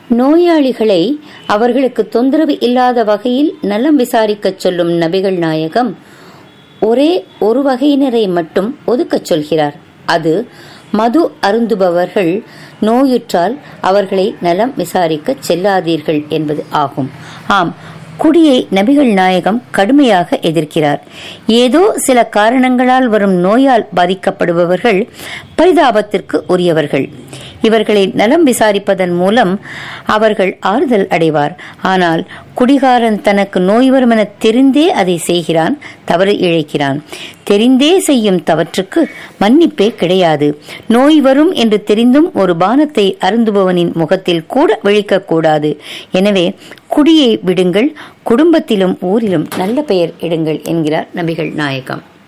நோயாளிகளை அவர்களுக்கு தொந்தரவு இல்லாத வகையில் நலம் விசாரிக்கச் சொல்லும் நபிகள் நாயகம் ஒரே ஒரு வகையினரை மட்டும் ஒதுக்கச் சொல்கிறார் அது மது அருந்துபவர்கள் நோயுற்றால் அவர்களை நலம் விசாரிக்கச் செல்லாதீர்கள் என்பது ஆகும் ஆம் குடியை நபிகள் நாயகம் கடுமையாக எதிர்க்கிறார் ஏதோ சில காரணங்களால் வரும் நோயால் பாதிக்கப்படுபவர்கள் பரிதாபத்திற்கு உரியவர்கள் இவர்களை நலம் விசாரிப்பதன் மூலம் அவர்கள் ஆறுதல் அடைவார் ஆனால் குடிகாரன் தனக்கு நோய் வரும் என தெரிந்தே அதை செய்கிறான் தவறு இழைக்கிறான் தெரிந்தே செய்யும் தவற்றுக்கு மன்னிப்பே கிடையாது நோய் வரும் என்று தெரிந்தும் ஒரு பானத்தை அருந்துபவனின் முகத்தில் கூட விழிக்கக்கூடாது எனவே குடியை விடுங்கள் குடும்பத்திலும் ஊரிலும் நல்ல பெயர் இடுங்கள் என்கிறார் நபிகள் நாயகம்